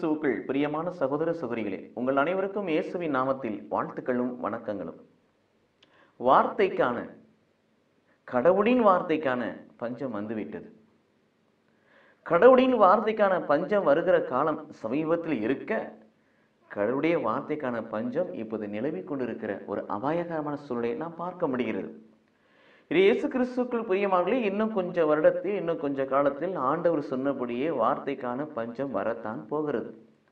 கிறிஸ்துவுக்குள் பிரியமான சகோதர சகோதரிகளே உங்கள் அனைவருக்கும் இயேசுவின் நாமத்தில் வாழ்த்துக்களும் வணக்கங்களும் வார்த்தைக்கான கடவுளின் வார்த்தைக்கான பஞ்சம் வந்துவிட்டது கடவுளின் வார்த்தைக்கான பஞ்சம் வருகிற காலம் சமீபத்தில் இருக்க கடவுளுடைய வார்த்தைக்கான பஞ்சம் இப்போது நிலவிக் கொண்டிருக்கிற ஒரு அபாயகரமான சூழ்நிலையை நாம் பார்க்க முடிகிறது இது இயேசு கிறிஸ்துக்குள் பிரியமாகலே இன்னும் கொஞ்சம் வருடத்தில் இன்னும் கொஞ்ச காலத்தில் ஆண்டவர் சொன்னபடியே வார்த்தைக்கான பஞ்சம் வரத்தான் போகிறது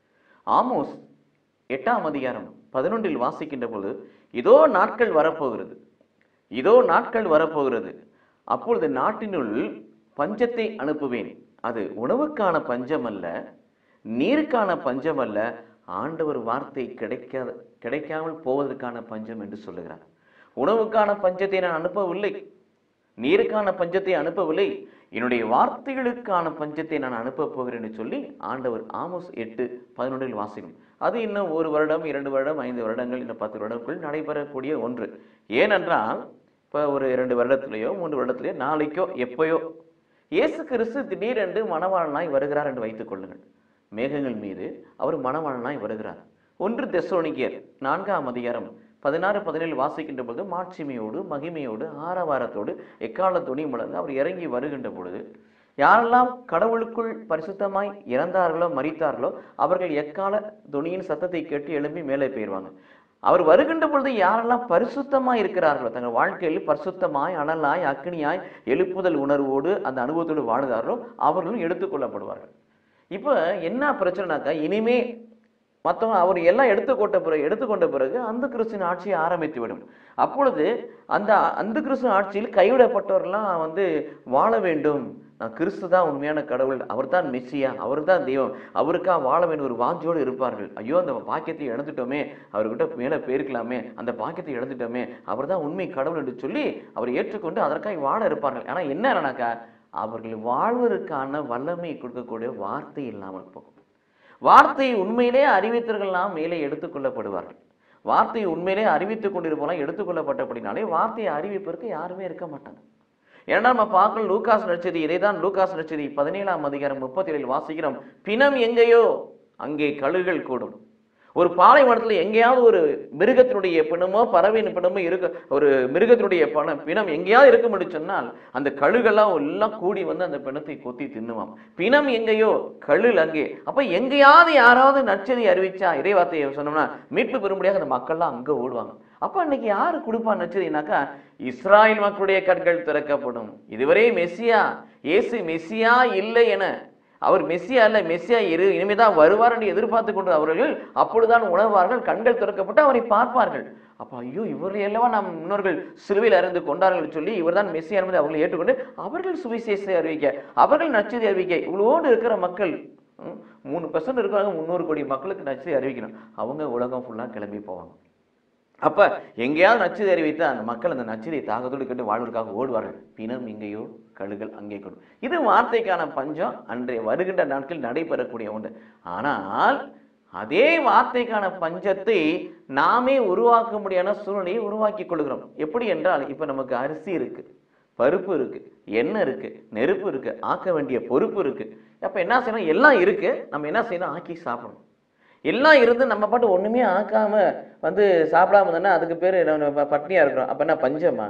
ஆமோஸ் எட்டாம் அதிகாரம் பதினொன்றில் வாசிக்கின்ற பொழுது இதோ நாட்கள் வரப்போகிறது இதோ நாட்கள் வரப்போகிறது அப்பொழுது நாட்டினுள் பஞ்சத்தை அனுப்புவேன் அது உணவுக்கான பஞ்சம் அல்ல நீருக்கான பஞ்சம் அல்ல ஆண்டவர் வார்த்தை கிடைக்காத கிடைக்காமல் போவதற்கான பஞ்சம் என்று சொல்லுகிறார் உணவுக்கான பஞ்சத்தை நான் அனுப்பவில்லை நீருக்கான பஞ்சத்தை அனுப்பவில்லை என்னுடைய வார்த்தைகளுக்கான பஞ்சத்தை நான் அனுப்பப் போகிறேன் என்று சொல்லி ஆண்டவர் ஆமோஸ் எட்டு பதினொன்றில் வாசிக்கும் அது இன்னும் ஒரு வருடம் இரண்டு வருடம் ஐந்து வருடங்கள் இன்னும் பத்து வருடங்களுக்குள் நடைபெறக்கூடிய ஒன்று ஏனென்றால் இப்போ ஒரு இரண்டு வருடத்திலேயோ மூன்று வருடத்திலேயோ நாளைக்கோ எப்பயோ இயேசு கிறிஸ்து திடீரென்று மணவாளனாய் வருகிறார் என்று வைத்துக் கொள்ளுங்கள் மேகங்கள் மீது அவர் மணவாளனாய் வருகிறார் ஒன்று தெசோனிக்கியர் நான்காம் அதிகாரம் பதினாறு பதினேழு வாசிக்கின்ற பொழுது மாட்சிமையோடு மகிமையோடு ஆரவாரத்தோடு எக்கால துணி முழங்க அவர் இறங்கி வருகின்ற பொழுது யாரெல்லாம் கடவுளுக்குள் பரிசுத்தமாய் இறந்தார்களோ மறித்தார்களோ அவர்கள் எக்கால துணியின் சத்தத்தை கேட்டு எழும்பி மேலே போயிடுவாங்க அவர் வருகின்ற பொழுது யாரெல்லாம் பரிசுத்தமாய் இருக்கிறார்களோ தங்கள் வாழ்க்கையில் பரிசுத்தமாய் அனலாய் அக்னியாய் எழுப்புதல் உணர்வோடு அந்த அனுபவத்தோடு வாழ்கிறார்களோ அவர்களும் எடுத்துக்கொள்ளப்படுவார்கள் இப்போ என்ன பிரச்சனைனாக்கா இனிமே மற்றவங்க அவர் எல்லாம் எடுத்துக்கொண்ட பிறகு எடுத்துக்கொண்ட பிறகு அந்த கிறிஸ்துவின் ஆட்சியை ஆரம்பித்து விடும் அப்பொழுது அந்த அந்த கிறிஸ்து ஆட்சியில் கைவிடப்பட்டவர்கள்லாம் வந்து வாழ வேண்டும் நான் கிறிஸ்து தான் உண்மையான கடவுள் அவர் தான் மெஸ்ஸியா அவர் தான் தெய்வம் அவருக்கா வாழ வேண்டும் ஒரு வாஞ்சோடு இருப்பார்கள் ஐயோ அந்த பாக்கியத்தை இழந்துட்டோமே அவர்கிட்ட மேலே போயிருக்கலாமே அந்த பாக்கியத்தை இழந்துட்டோமே அவர் தான் உண்மை கடவுள் என்று சொல்லி அவர் ஏற்றுக்கொண்டு அதற்காக வாழ இருப்பார்கள் ஆனால் என்னன்னாக்கா அவர்கள் வாழ்வதற்கான வல்லமை கொடுக்கக்கூடிய வார்த்தை இல்லாமல் போகும் வார்த்தையை உண்மையிலே அறிவித்தவர்கள்லாம் மேலே எடுத்துக்கொள்ளப்படுவார்கள் வார்த்தையை உண்மையிலே அறிவித்துக் கொண்டிருப்போம் எடுத்துக்கொள்ளப்பட்டபடினாலே வார்த்தையை அறிவிப்பதற்கு யாருமே இருக்க மாட்டாங்க ஏன்னா நம்ம பார்க்கணும் லூகாஸ் நட்சதி இதை தான் லூகாஸ் நட்சதி பதினேழாம் அதிகாரம் முப்பத்தி ஏழில் வாசிக்கிறோம் பிணம் எங்கேயோ அங்கே கழுகுகள் கூடும் ஒரு பாலைவனத்தில் எங்கேயாவது ஒரு மிருகத்தினுடைய பிணமோ பறவையின் பிணமோ இருக்க ஒரு மிருகத்தினுடைய பணம் பிணம் எங்கேயாவது இருக்க முடியும் சொன்னால் அந்த கழுகெல்லாம் எல்லாம் கூடி வந்து அந்த பிணத்தை கொத்தி தின்னுவாம் பிணம் எங்கேயோ கழுல் அங்கே அப்ப எங்கேயாவது யாராவது நற்செய்தி அறிவிச்சா இறைவார்த்தையை சொன்னோம்னா மீட்பு பெறும்படியாக அந்த மக்கள்லாம் அங்க ஓடுவாங்க அப்ப அன்னைக்கு யாரு கொடுப்பா நச்சதினாக்கா இஸ்ராயல் மக்களுடைய கண்கள் திறக்கப்படும் இதுவரை மெஸ்ஸியா இயேசு மெஸ்ஸியா இல்லை என அவர் மெஸ்ஸியா அல்ல மெஸ்ஸியா இரு இனிமேதான் வருவார் என்று எதிர்பார்த்து கொண்டு அவர்கள் அப்பொழுதுதான் உணர்வார்கள் கண்கள் திறக்கப்பட்டு அவரை பார்ப்பார்கள் அப்ப ஐயோ இவரை அல்லவா நாம் முன்னோர்கள் சிலுவையில் அறிந்து கொண்டார்கள் சொல்லி இவர்தான் மெஸ்ஸியா என்பதை அவர்கள் ஏற்றுக்கொண்டு அவர்கள் சுவிசேஷத்தை அறிவிக்க அவர்கள் நச்சதி அறிவிக்க இவ்வளோடு இருக்கிற மக்கள் ம், மூணு பர்சன்ட் இருக்கிறாங்க முந்நூறு கோடி மக்களுக்கு நச்சதி அறிவிக்கணும் அவங்க உலகம் ஃபுல்லா கிளம்பி போவாங்க அப்ப எங்கேயாவது நச்சுதை அறிவித்தா அந்த மக்கள் அந்த நச்சுதை தாகத்தோடு கேட்டு வாழ்வதற்காக ஓடுவார்கள் பிணம் இங்கேயோ கழுகள் அங்கே கொடும் இது வார்த்தைக்கான பஞ்சம் அன்றைய வருகின்ற நாட்களில் நடைபெறக்கூடிய ஒன்று ஆனால் அதே வார்த்தைக்கான பஞ்சத்தை நாமே உருவாக்க முடியாத சூழ்நிலையை உருவாக்கி கொள்கிறோம் எப்படி என்றால் இப்ப நமக்கு அரிசி இருக்கு பருப்பு இருக்கு எண்ணெய் இருக்கு நெருப்பு இருக்கு ஆக்க வேண்டிய பொறுப்பு இருக்கு அப்ப என்ன செய்யணும் எல்லாம் இருக்கு நம்ம என்ன செய்யணும் ஆக்கி சாப்பிடணும் எல்லாம் இருந்து நம்ம பாட்டு ஒண்ணுமே ஆக்காம வந்து சாப்பிடாம இருந்தோம்னா அதுக்கு பேரு நம்ம பட்னியா இருக்கிறோம் அப்ப என்ன பஞ்சமா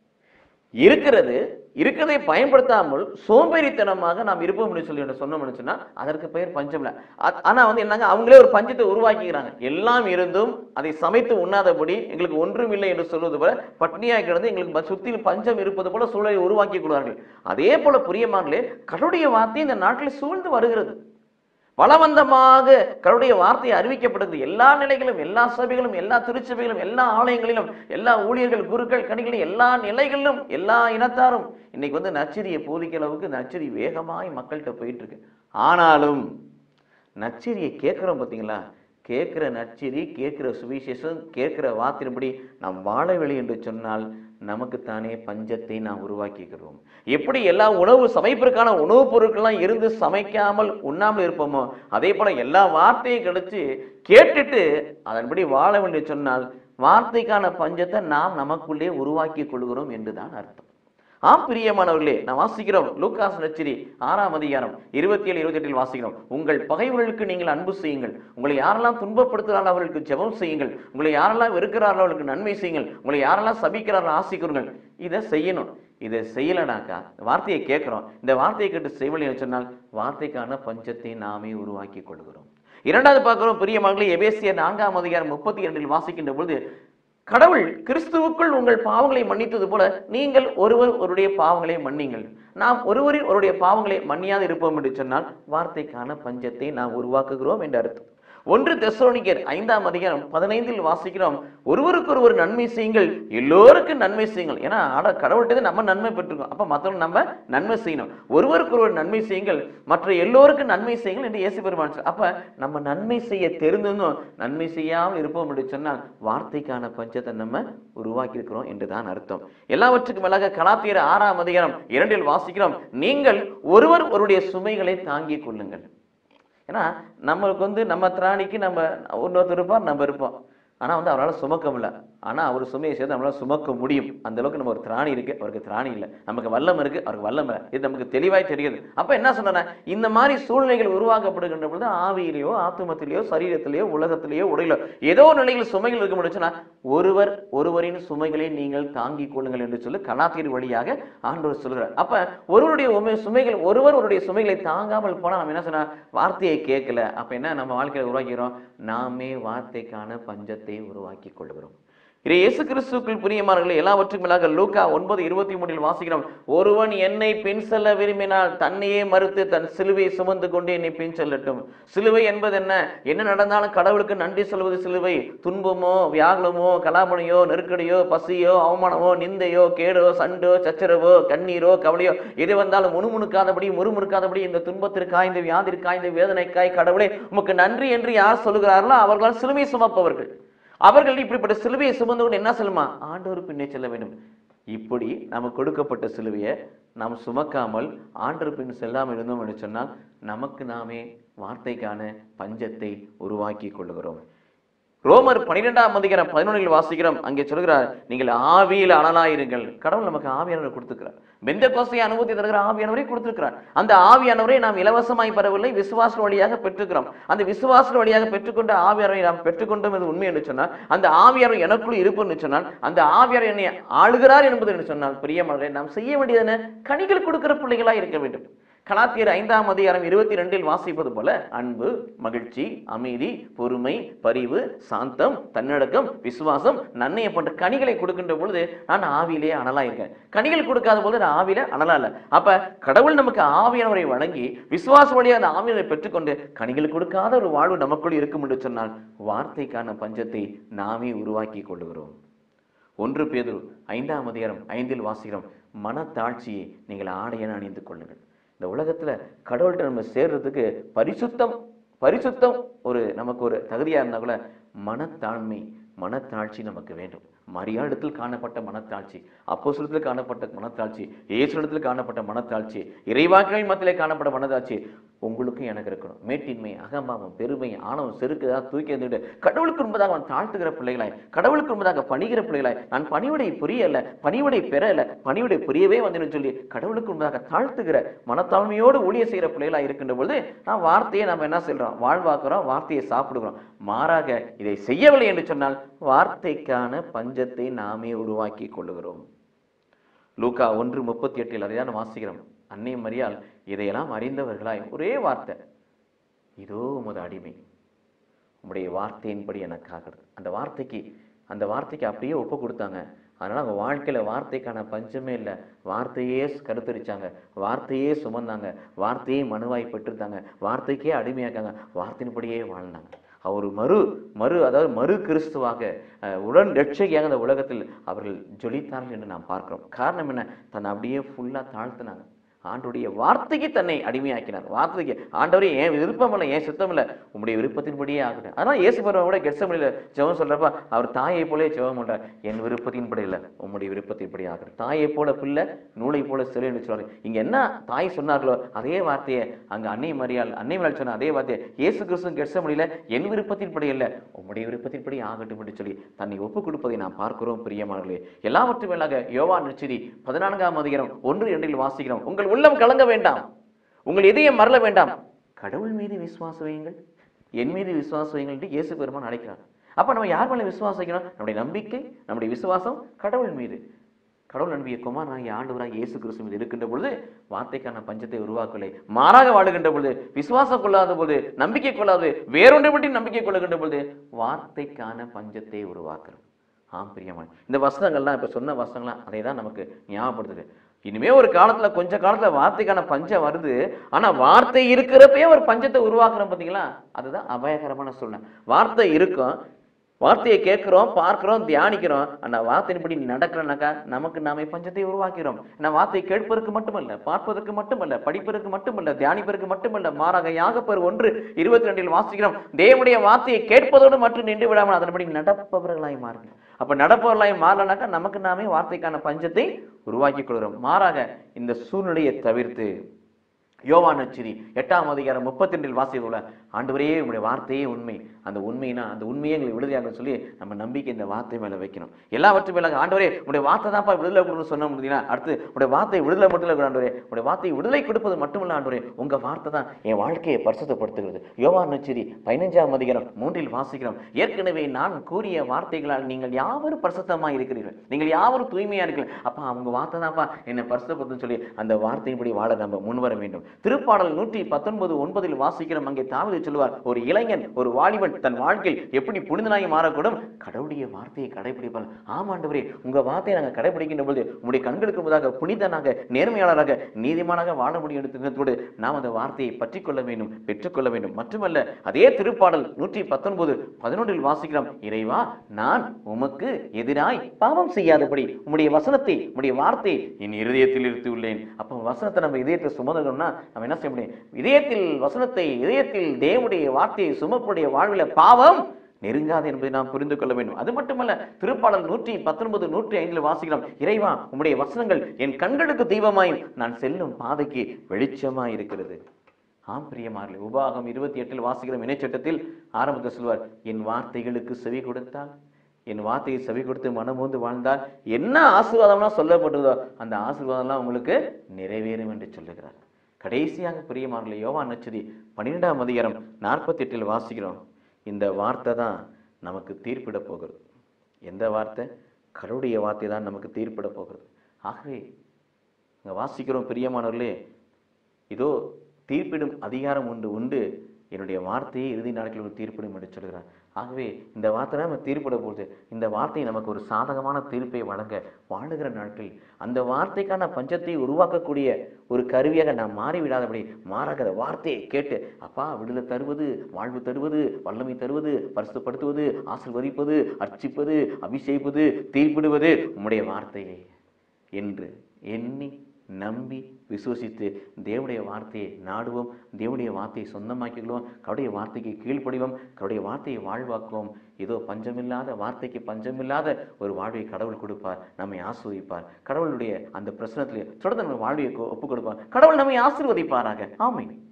இருக்கிறது இருக்கிறதை பயன்படுத்தாமல் சோம்பேறித்தனமாக நாம் இருப்போம்னு சொல்லி ஒன்று சொன்னோம்னு சொன்னா அதற்கு பெயர் பஞ்சம் இல்லை அ- ஆனா வந்து என்னங்க அவங்களே ஒரு பஞ்சத்தை உருவாக்கிக்கிறாங்க எல்லாம் இருந்தும் அதை சமைத்து உண்ணாதபடி எங்களுக்கு ஒன்றும் இல்லை என்று சொல்வது போல பட்னியாக கிடந்து எங்களுக்கு ப- சுற்றிலும் பஞ்சம் இருப்பது போல சூழலை உருவாக்கி கொள்வார்கள் அதே போல புரியமாங்களே கடவுளுடைய வார்த்தை இந்த நாட்டில் சூழ்ந்து வருகிறது பலவந்தமாக கடவுளுடைய வார்த்தை அறிவிக்கப்படுகிறது எல்லா நிலைகளும் எல்லா சபைகளும் எல்லா திருச்சபைகளும் எல்லா ஆலயங்களிலும் எல்லா ஊழியர்கள் குருக்கள் கணிகளும் எல்லா நிலைகளிலும் எல்லா இனத்தாரும் இன்னைக்கு வந்து நச்சரியை போதிக்கிற அளவுக்கு நச்சரி வேகமாய் மக்கள்கிட்ட போயிட்டு இருக்கு ஆனாலும் நச்சரியை கேட்குறோம் பார்த்தீங்களா கேட்குற நச்சரி கேட்குற சுவிசேஷம் கேட்குற வார்த்தையின்படி நாம் வாழவில்லை என்று சொன்னால் நமக்குத்தானே பஞ்சத்தை நாம் உருவாக்கிக்கிறோம் எப்படி எல்லா உணவு சமைப்பிற்கான உணவுப் பொருட்கள்லாம் இருந்து சமைக்காமல் உண்ணாமல் இருப்போமோ அதே போல எல்லா வார்த்தையும் கிடைச்சு கேட்டுட்டு அதன்படி வாழ வேண்டும் சொன்னால் வார்த்தைக்கான பஞ்சத்தை நாம் நமக்குள்ளே உருவாக்கி கொள்கிறோம் என்றுதான் அர்த்தம் ஆம் பிரியமானவர்களே நான் வாசிக்கிறோம் லூக்காஸ் நச்சிரி ஆறாம் அதிகாரம் இருபத்தி ஏழு இருபத்தி எட்டில் வாசிக்கிறோம் உங்கள் பகைவர்களுக்கு நீங்கள் அன்பு செய்யுங்கள் உங்களை யாரெல்லாம் துன்பப்படுத்துகிறார்கள் அவர்களுக்கு ஜெபம் செய்யுங்கள் உங்களை யாரெல்லாம் வெறுக்கிறார்களோ அவர்களுக்கு நன்மை செய்யுங்கள் உங்களை யாரெல்லாம் சபிக்கிறார்களோ ஆசிக்குங்கள் இதை செய்யணும் இதை செய்யலைனாக்கா இந்த வார்த்தையை கேட்குறோம் இந்த வார்த்தையை கேட்டு செய்வலைன்னு சொன்னால் வார்த்தைக்கான பஞ்சத்தை நாமே உருவாக்கி கொள்கிறோம் இரண்டாவது பார்க்கிறோம் பெரிய மகளே எபேசிய நான்காம் அதிகாரம் முப்பத்தி இரண்டில் வாசிக்கின்ற பொழுது கடவுள் கிறிஸ்துவுக்குள் உங்கள் பாவங்களை மன்னித்தது போல நீங்கள் ஒருவர் ஒருடைய பாவங்களை மன்னிங்கள் நாம் ஒருவரின் ஒருடைய பாவங்களை மன்னியாது இருப்போம் என்று சொன்னால் வார்த்தைக்கான பஞ்சத்தை நாம் உருவாக்குகிறோம் என்று அர்த்தம் ஒன்று தெசலோனிக்கர் ஐந்தாம் அதிகாரம் பதினைந்தில் வாசிக்கிறோம் ஒருவருக்கொருவர் நன்மை செய்யுங்கள் எல்லோருக்கும் நன்மை செய்யுங்கள் ஏன்னா ஆட கடவுள்கிட்ட நம்ம நன்மை பெற்றிருக்கோம் அப்ப மற்றவங்க நம்ம நன்மை செய்யணும் ஒருவருக்கொருவர் நன்மை செய்யுங்கள் மற்ற எல்லோருக்கும் நன்மை செய்யுங்கள் என்று இயேசு பெருமான் சொன்னார். அப்ப நம்ம நன்மை செய்ய தெரிந்திருந்தும் நன்மை செய்யாமல் இருப்போம் என்று சொன்னால் வார்த்தைக்கான பஞ்சத்தை நம்ம உருவாக்கி இருக்கிறோம் என்றுதான் அர்த்தம் எல்லாவற்றுக்கும் மேலாக கலாத்தியர் ஆறாம் அதிகாரம் இரண்டில் வாசிக்கிறோம் நீங்கள் ஒருவர் ஒருடைய சுமைகளை தாங்கிக் கொள்ளுங்கள் ஏன்னா நம்மளுக்கு வந்து நம்ம திராணிக்கு நம்ம இன்னொருத்தர் இருப்பார் நம்ம இருப்போம் ஆனா வந்து அவரால் சுமக்க முடியல ஆனா அவர் சுமையை சேர்த்து நம்மளால சுமக்க முடியும் அந்த அளவுக்கு நம்ம ஒரு திராணி இருக்கு அவருக்கு திராணி இல்லை நமக்கு வல்லம் இருக்கு அவருக்கு வல்லம் இல்லை இது நமக்கு தெளிவாய் தெரியுது அப்ப என்ன சொன்னா இந்த மாதிரி சூழ்நிலைகள் உருவாக்கப்படுகின்ற பொழுது ஆவியிலேயோ ஆத்துமத்திலேயோ சரீரத்திலேயோ உலகத்திலேயோ உடையிலோ ஏதோ ஒரு நிலையில் சுமைகள் இருக்க முடிச்சுன்னா ஒருவர் ஒருவரின் சுமைகளை நீங்கள் தாங்கிக் கொள்ளுங்கள் என்று சொல்லி கலாத்தியர் வழியாக ஆண்டவர் சொல்கிறார் அப்ப ஒருவருடைய உமை சுமைகள் ஒருவர் ஒருடைய சுமைகளை தாங்காமல் போனா நம்ம என்ன சொன்னா வார்த்தையை கேட்கல அப்ப என்ன நம்ம வாழ்க்கையில உருவாக்கிறோம் நாமே வார்த்தைக்கான பஞ்சத்தை உருவாக்கி கொள்கிறோம் இது இயேசு கிறிஸ்துக்குள் பிரியமானவர்களே எல்லாவற்றுக்கும் மேலாக லூக்கா ஒன்பது இருபத்தி மூணில் வாசிக்கிறோம் ஒருவன் என்னை பின் செல்ல விரும்பினால் தன்னையே மறுத்து தன் சிலுவை சுமந்து கொண்டு என்னை பின் செல்லட்டும் சிலுவை என்பது என்ன என்ன நடந்தாலும் கடவுளுக்கு நன்றி சொல்வது சிலுவை துன்பமோ வியாகுலமோ கலாபனையோ நெருக்கடியோ பசியோ அவமானமோ நிந்தையோ கேடோ சண்டோ சச்சரவோ கண்ணீரோ கவலையோ எது வந்தாலும் முணுமுணுக்காதபடி முறுமுறுக்காதபடி இந்த துன்பத்திற்காய் இந்த வியாதிற்காய் இந்த வேதனைக்காய் கடவுளே உமக்கு நன்றி என்று யார் சொல்லுகிறார்களோ அவர்கள் சிலுவை சுமப்பவர்கள் அவர்கள் இப்படிப்பட்ட சிலுவையை சுமந்து கொண்டு என்ன சொல்லுமா ஆண்டவர் பின்னே செல்ல வேண்டும் இப்படி நமக்கு கொடுக்கப்பட்ட சிலுவையை நாம் சுமக்காமல் ஆண்டவர் பின் செல்லாமல் இருந்தோம் என்று சொன்னால் நமக்கு நாமே வார்த்தைக்கான பஞ்சத்தை உருவாக்கி கொள்ளுகிறோம் ரோமர் பன்னிரெண்டாம் அதிகாரம் பதினொன்றில் வாசிக்கிறோம் அங்கே சொல்கிறார் நீங்கள் ஆவியில் அனலாயிருங்கள் கடவுள் நமக்கு ஆவியானவர் கொடுத்துக்கிறார் பெந்த கோசையை அனுபூத்தி தருகிற ஆவியானவரை கொடுத்திருக்கிறார் அந்த ஆவியானவரை நாம் இலவசமாய் பெறவில்லை விசுவாச வழியாக பெற்றுக்கிறோம் அந்த விசுவாச வழியாக பெற்றுக்கொண்ட ஆவியானவரை நாம் பெற்றுக்கொண்டோம் என்று உண்மை என்று சொன்னால் அந்த ஆவியானவர் எனக்குள் இருப்பு என்று சொன்னால் அந்த ஆவியார் என்னை ஆளுகிறார் என்பது என்று சொன்னால் பிரியமானவரை நாம் செய்ய வேண்டியது என்ன கனிகள் கொடுக்கிற பிள்ளைகளாய் இருக்க வேண்டும் கலாத்தியர் ஐந்தாம் அதிகாரம் இருபத்தி ரெண்டில் வாசிப்பது போல அன்பு மகிழ்ச்சி அமைதி பொறுமை பரிவு சாந்தம் தன்னடக்கம் விசுவாசம் நன்மையை போன்ற கனிகளை கொடுக்கின்ற பொழுது நான் ஆவியிலே அனலா இருக்கேன் கனிகள் கொடுக்காத போது நான் ஆவியில அனலா இல்லை அப்ப கடவுள் நமக்கு ஆவியானவரை வழங்கி விசுவாச வழியாக அந்த ஆவியனை பெற்றுக்கொண்டு கனிகள் கொடுக்காத ஒரு வாழ்வு நமக்குள் இருக்கும் என்று சொன்னால் வார்த்தைக்கான பஞ்சத்தை நாமே உருவாக்கி கொள்ளுகிறோம் ஒன்று பேதுரு ஐந்தாம் அதிகாரம் ஐந்தில் வாசிக்கிறோம் மனத்தாட்சியை நீங்கள் ஆடையென அணிந்து கொள்ளுங்கள் இந்த உலகத்துல கடவுள்கிட்ட நம்ம சேர்றதுக்கு பரிசுத்தம் பரிசுத்தம் ஒரு நமக்கு ஒரு தகுதியா இருந்தா கூட மனத்தாழ்மை மனத்தாட்சி நமக்கு வேண்டும் மரியாடத்தில் காணப்பட்ட மனத்தாட்சி அப்போஸ்தலத்தில் காணப்பட்ட மனத்தாட்சி இயேசுடத்தில் காணப்பட்ட மனத்தாட்சி இறைவாக்கள் மத்தியிலே காணப்பட்ட மனத்தாட்சி உங்களுக்கும் எனக்கு இருக்கணும் மேட்டின்மை அகம்பாவம் பெருமை ஆணவம் செருக்கு ஏதாவது தூக்கி எறிந்துட்டு கடவுளுக்கு முன்பதாக அவன் தாழ்த்துகிற பிள்ளைகளாய் கடவுளுக்கு முன்பதாக பணிகிற பிள்ளைகளாய் நான் பணிவிடை புரியல பணிவிடை பெறல பணிவிடை புரியவே வந்தேன்னு சொல்லி கடவுளுக்கு முன்பதாக தாழ்த்துகிற மனத்தாழ்மையோடு ஊழிய செய்கிற பிள்ளைகளாய் இருக்கின்ற பொழுது நான் வார்த்தையை நம்ம என்ன சொல்றோம் வாழ்வாக்குறோம் வார்த்தையை சாப்பிடுகிறோம் மாறாக இதை செய்யவில்லை என்று சொன்னால் வார்த்தைக்கான பஞ்சத்தை நாமே உருவாக்கி கொள்ளுகிறோம் லூக்கா ஒன்று முப்பத்தி எட்டில் அதைதான் வாசிக்கிறோம் அன்னை மரியாள் இதையெல்லாம் அறிந்தவர்களாய் ஒரே வார்த்தை இதோ உமது அடிமை உம்முடைய வார்த்தையின்படி எனக்காகிறது அந்த வார்த்தைக்கு அந்த வார்த்தைக்கு அப்படியே ஒப்பு கொடுத்தாங்க அதனால அவங்க வாழ்க்கையில வார்த்தைக்கான பஞ்சமே இல்லை வார்த்தையே கருத்தரிச்சாங்க வார்த்தையே சுமந்தாங்க வார்த்தையே மனுவாய் பெற்றிருந்தாங்க வார்த்தைக்கே அடிமையாக்காங்க வார்த்தையின்படியே வாழ்ந்தாங்க அவர் மறு மறு அதாவது மறு கிறிஸ்துவாக அஹ், உடன் ரட்சகியாக அந்த உலகத்தில் அவர்கள் ஜொலித்தார்கள் என்று நாம் பார்க்கிறோம் காரணம் என்ன தன்னை அப்படியே ஃபுல்லா தாழ்த்தினாங்க ஆண்டுடைய வார்த்தைக்கு தன்னை அடிமையாக்கினார் வார்த்தைக்கு ஆண்டவரே ஏன் விருப்பம் இல்லை ஏன் சித்தம் இல்லை உம்முடைய விருப்பத்தின்படியே ஆகட்டும் அதனால இயேசு பரவாவோட கெட்சமணியில ஜெபம் சொல்றப்ப அவர் தாயை போலே ஜெபம் பண்றார் என் விருப்பத்தின்படி இல்ல உம்முடைய விருப்பத்தின்படி ஆகட்டும் தாயை போல பிள்ளை நூலை போல சிலை என்று சொல்றாரு இங்க என்ன தாய் சொன்னார்களோ அதே வார்த்தையை அங்க அன்னை மரியாள் அன்னை மரியாள் சொன்ன அதே வார்த்தையை இயேசு கிறிஸ்து கெட்சமணியில என் விருப்பத்தின்படி இல்ல உம்முடைய விருப்பத்தின்படி ஆகட்டும் என்று சொல்லி தன்னை ஒப்பு கொடுப்பதை நாம் பார்க்கிறோம் பிரியமானவர்களே எல்லாவற்றும் மேலாக யோவா நச்சரி பதினான்காம் அதிகாரம் ஒன்று இரண்டில் வாசிக்கிறோம் உங்கள் உள்ளம் கலங்க வேண்டாம் உங்கள் இதயம் மறல வேண்டாம் கடவுள் மீது விசுவாசம் வையுங்கள் என் மீது விசுவாசம் வையுங்கள் என்று இயேசு பெருமான் அழைக்கிறார் அப்ப நம்ம யார் மேல விசுவாசம் வைக்கணும் நம்முடைய நம்பிக்கை நம்முடைய விசுவாசம் கடவுள் மீது கடவுள் நம்பிய குமாரனாகிய ஆண்டவராக இயேசு கிறிஸ்து மீது இருக்கின்ற பொழுது வார்த்தைக்கான பஞ்சத்தை உருவாக்கவில்லை மாறாக வாழுகின்ற பொழுது விசுவாசம் கொள்ளாத பொழுது நம்பிக்கை கொள்ளாது வேறொன்றை பற்றி நம்பிக்கை கொள்ளுகின்ற பொழுது வார்த்தைக்கான பஞ்சத்தை உருவாக்குறோம் ஆம் பிரியமான இந்த வசனங்கள்லாம் இப்ப சொன்ன வசனங்கள்லாம் அதை தான் நமக்கு ஞாபகப்படுத்துது இனிமே ஒரு காலத்துல கொஞ்ச காலத்துல வார்த்தைக்கான பஞ்சம் வருது ஆனா வார்த்தை இருக்கிறப்பயே ஒரு பஞ்சத்தை உருவாக்குறோம் பாத்தீங்களா அதுதான் அபாயகரமான சூழ்நிலை வார்த்தை இருக்கும் வார்த்தையை கேட்கிறோம் பார்க்கிறோம் தியானிக்கிறோம் ஆனா வார்த்தையின்படி நடக்கிறோம்னாக்கா நமக்கு நாமே பஞ்சத்தை உருவாக்கிறோம் நான் வார்த்தையை கேட்பதற்கு மட்டுமல்ல பார்ப்பதற்கு மட்டுமல்ல படிப்பதற்கு மட்டுமல்ல தியானிப்பதற்கு மட்டுமல்ல மாறாக யாகப்பர் ஒன்று இருபத்தி ரெண்டில் வாசிக்கிறோம் தேவனுடைய வார்த்தையை கேட்பதோடு மட்டும் நின்று விடாமல் அதன்படி நடப்பவர்களாய் மாறுங்க அப்ப நடப்பவர்களாய் மாறலனாக்கா நமக்கு நாமே வார்த்தைக்கான பஞ்சத்தை உருவாக்கி கொள்கிறோம் மாறாக இந்த சூழ்நிலையை தவிர்த்து யோவான் நச்சிரி எட்டாம் அதிகாரம் முப்பத்தி ரெண்டில் வாசியதுள்ள ஆண்டவரே உங்களுடைய வார்த்தையே உண்மை அந்த உண்மைனா அந்த உண்மையை எங்களுக்கு விடுதலையாக சொல்லி நம்ம நம்பிக்கை இந்த வார்த்தை மேல வைக்கணும் எல்லாவற்றும் மேல ஆண்டவரே உங்களுடைய வார்த்தை தான்ப்பா விடுதலை கொடுக்கணும்னு சொன்ன முடியுங்களா அடுத்து உங்களுடைய வார்த்தை விடுதலை மட்டும் இல்லை ஆண்டவரே உங்களுடைய வார்த்தை விடுதலை கொடுப்பது மட்டுமல்ல ஆண்டவரே உங்க வார்த்தை தான் என் வாழ்க்கையை பரிசுத்தப்படுத்துகிறது யோவான் நச்சிரி பதினைஞ்சாம் அதிகாரம் மூன்றில் வாசிக்கிறோம் ஏற்கனவே நான் கூறிய வார்த்தைகளால் நீங்கள் யாவரும் பரிசுத்தமாக இருக்கிறீர்கள் நீங்கள் யாவரும் தூய்மையா இருக்கிறீர்கள் அப்பா அவங்க வார்த்தை தான்ப்பா என்னை பரிசுத்தப்படுத்துன்னு சொல்லி அந்த வார்த்தையின்படி வாழ நம்ம முன்வர வேண்டும் திருப்பாடல் நூற்றி பத்தொன்பது ஒன்பதில் வாசிக்கிறோம் அங்கே தாவதி சொல்லுவார் ஒரு இளைஞன் ஒரு வாலிபன் தன் வாழ்க்கையில் எப்படி புனிதனாகி மாறக்கூடும் கடவுளுடைய வார்த்தையை கடைபிடிப்பார் ஆமாண்டவரே உங்க வார்த்தையை நாங்கள் கடைபிடிக்கின்ற பொழுது உங்களுடைய கண்களுக்கு முன்னதாக புனிதனாக நேர்மையாளராக நீதிமானாக வாழ முடியும் என்று தினத்தோடு நாம் அந்த வார்த்தையை பற்றிக்கொள்ள வேண்டும் பெற்றுக்கொள்ள வேண்டும் மட்டுமல்ல அதே திருப்பாடல் நூற்றி பத்தொன்பது பதினொன்றில் வாசிக்கிறோம் இறைவா நான் உமக்கு எதிராய் பாவம் செய்யாதபடி உம்முடைய வசனத்தை உம்முடைய வார்த்தையை என் இருதயத்தில் இருத்தியுள்ளேன் அப்போ வசனத்தை நம்ம இதயத்தை சுமந்துக்கணும்னா நம்ம என்ன செய்ய முடியும் இதயத்தில் வசனத்தை இதயத்தில் தேவனுடைய வார்த்தையை சுமப்புடைய வாழ்வில பாவம் நெருங்காது என்பதை நாம் புரிந்து கொள்ள வேண்டும் அது மட்டுமல்ல திருப்பாடல் நூற்றி பத்தொன்பது நூற்றி ஐந்தில் வாசிக்கிறோம் இறைவா உம்முடைய வசனங்கள் என் கண்களுக்கு தீபமாயும் நான் செல்லும் பாதைக்கு வெளிச்சமாய் இருக்கிறது ஆம் பிரியமார்களே உபாகம் இருபத்தி எட்டில் வாசிக்கிறோம் இணைச்சட்டத்தில் ஆரம்பத்தில் சொல்வார் என் வார்த்தைகளுக்கு செவி கொடுத்தால் என் வார்த்தையை செவி கொடுத்து மனமோந்து வாழ்ந்தால் என்ன ஆசீர்வாதம்லாம் சொல்லப்பட்டதோ அந்த ஆசீர்வாதம்லாம் உங்களுக்கு நிறைவேறும் என்று சொல்லுகிறார் கடைசியாக பிரியமார்களே யோவா நச்சதி பன்னிரெண்டாம் அதிகாரம் நாற்பத்தி எட்டில் வாசிக்கிறோம் இந்த வார்த்தை தான் நமக்கு தீர்ப்பிட போகிறது எந்த வார்த்தை கடவுளுடைய வார்த்தை தான் நமக்கு தீர்ப்பிட போகிறது ஆகவே இங்க வாசிக்கிறோம் பிரியமானவர்களே இதோ தீர்ப்பிடும் அதிகாரம் உண்டு உண்டு என்னுடைய வார்த்தையை இறுதி நாட்களில் ஒரு தீர்ப்பிடும் என்று சொல்கிறார் ஆகவே இந்த வார்த்தை நம்ம தீர்ப்பிட போகுது இந்த வார்த்தை நமக்கு ஒரு சாதகமான தீர்ப்பை வழங்க வாழுகிற நாட்கள் அந்த வார்த்தைக்கான பஞ்சத்தை உருவாக்கக்கூடிய ஒரு கருவியாக நாம் மாறிவிடாதபடி மாறாக அந்த வார்த்தையை கேட்டு அப்பா விடுதலை தருவது வாழ்வு தருவது வல்லமை தருவது பரிசுப்படுத்துவது ஆசிர்வதிப்பது அர்ச்சிப்பது அபிஷேகிப்பது தீர்ப்பிடுவது உம்முடைய வார்த்தையே என்று எண்ணி நம்பி விசுவசித்து தேவனுடைய வார்த்தையை நாடுவோம் தேவனுடைய வார்த்தையை சொந்தமாக்கிக்குவோம் கவுடைய வார்த்தைக்கு கீழ்ப்படிவோம் கவுடைய வார்த்தையை வாழ்வாக்குவோம் ஏதோ பஞ்சமில்லாத வார்த்தைக்கு பஞ்சமில்லாத ஒரு வாழ்வை கடவுள் கொடுப்பார் நம்மை ஆஸ்வதிப்பார் கடவுளுடைய அந்த பிரச்சனத்திலே தொடர்ந்து நம்ம வாழ்வையை ஒப்புக் கொடுப்பார் கடவுள் நம்மை ஆசீர்வதிப்பாராக ஆமென்